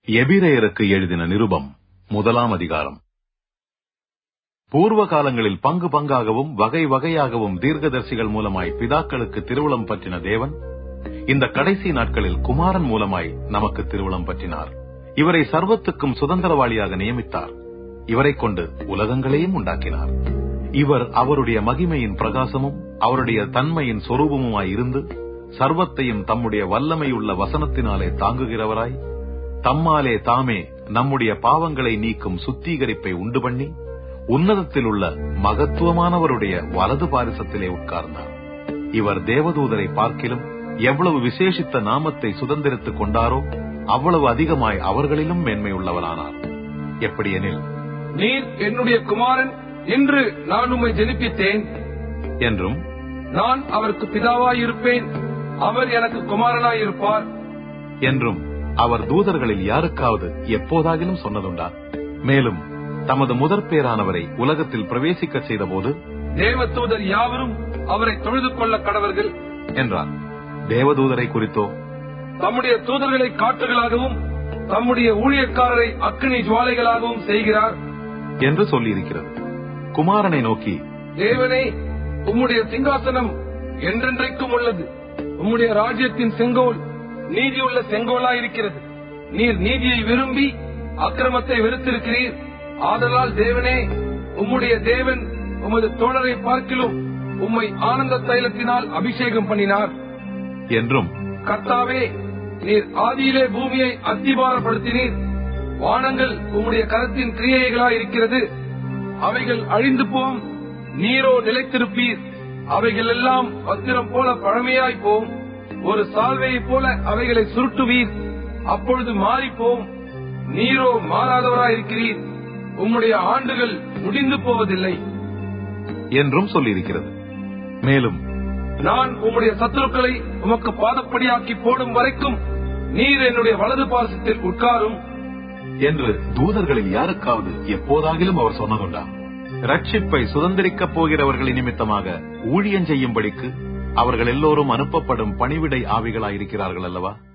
எபிரேயருக்கு எழுதின நிருபம் முதலாம் அதிகாரம் பூர்வ காலங்களில் பங்கு பங்காகவும் வகை வகையாகவும் தீர்க்கதரிசிகள் மூலமாய் பிதாக்களுக்கு திருவுளம் பற்றின தேவன் இந்த கடைசி நாட்களில் குமாரன் மூலமாய் நமக்கு திருவுளம் பற்றினார் இவரை சர்வத்துக்கும் சுதந்திரவாளியாக நியமித்தார் இவரைக் கொண்டு உலகங்களையும் உண்டாக்கினார் இவர் அவருடைய மகிமையின் பிரகாசமும் அவருடைய தன்மையின் சொரூபமுமாய் இருந்து சர்வத்தையும் தம்முடைய வல்லமையுள்ள வசனத்தினாலே தாங்குகிறவராய் தம்மாலே தாமே நம்முடைய பாவங்களை நீக்கும் சுத்திகரிப்பை உண்டு பண்ணி உன்னதத்தில் உள்ள மகத்துவமானவருடைய வலது பாரிசத்திலே உட்கார்ந்தார் இவர் தேவதூதரை பார்க்கிலும் எவ்வளவு விசேஷித்த நாமத்தை சுதந்திரித்துக் கொண்டாரோ அவ்வளவு அதிகமாய் அவர்களிலும் மேன்மையுள்ளவரானார் எப்படியெனில் நீர் என்னுடைய குமாரன் இன்று நான் உம்மை ஜெனிப்பித்தேன் என்றும் நான் அவருக்கு பிதாவாயிருப்பேன் அவர் எனக்கு குமாரனாயிருப்பார் என்றும் அவர் தூதர்களில் யாருக்காவது எப்போதாகிலும் சொன்னதுண்டா மேலும் தமது முதற் பேரானவரை உலகத்தில் பிரவேசிக்கச் செய்தபோது தேவதூதர் யாவரும் அவரை தொழுது கொள்ள கடவர்கள் என்றார் தேவதூதரை குறித்தோ தம்முடைய தூதர்களை காற்றுகளாகவும் தம்முடைய ஊழியக்காரரை அக்கினி ஜுவாலைகளாகவும் செய்கிறார் என்று சொல்லியிருக்கிறது குமாரனை நோக்கி தேவனே உம்முடைய சிங்காசனம் என்றென்றைக்கும் உள்ளது உம்முடைய ராஜ்யத்தின் செங்கோல் நீதியுள்ள செங்கோலாயிருக்கிறது நீர் நீதியை விரும்பி அக்கிரமத்தை வெறுத்திருக்கிறீர் ஆதலால் தேவனே உம்முடைய தேவன் உமது தோழரை பார்க்கிலும் உம்மை ஆனந்த தைலத்தினால் அபிஷேகம் பண்ணினார் என்றும் கர்த்தாவே நீர் ஆதியிலே பூமியை அத்திபாரப்படுத்தினீர் வானங்கள் உம்முடைய கரத்தின் கிரியைகளாய் இருக்கிறது அவைகள் அழிந்து போம் நீரோ நிலைத்திருப்பீர் அவைகள் எல்லாம் வத்திரம் போல பழமையாய் போம் ஒரு சால்வையைப் போல அவைகளை சுருட்டுவீர் அப்பொழுது மாறிப்போம் நீரோ மாறாதவராயிருக்கிறீர் உம்முடைய ஆண்டுகள் முடிந்து போவதில்லை என்றும் சொல்லியிருக்கிறது மேலும் நான் உம்முடைய சத்துருக்களை உமக்கு பாதப்படியாக்கி போடும் வரைக்கும் நீர் என்னுடைய வலது பாசத்தில் உட்காரும் என்று தூதர்களில் யாருக்காவது எப்போதாகிலும் அவர் சொன்னதுண்டா ரட்சிப்பை சுதந்திரிக்கப் போகிறவர்களின் நிமித்தமாக ஊழியம் செய்யும்படிக்கு அவர்கள் எல்லோரும் அனுப்பப்படும் பணிவிடை ஆவிகளாயிருக்கிறார்கள் அல்லவா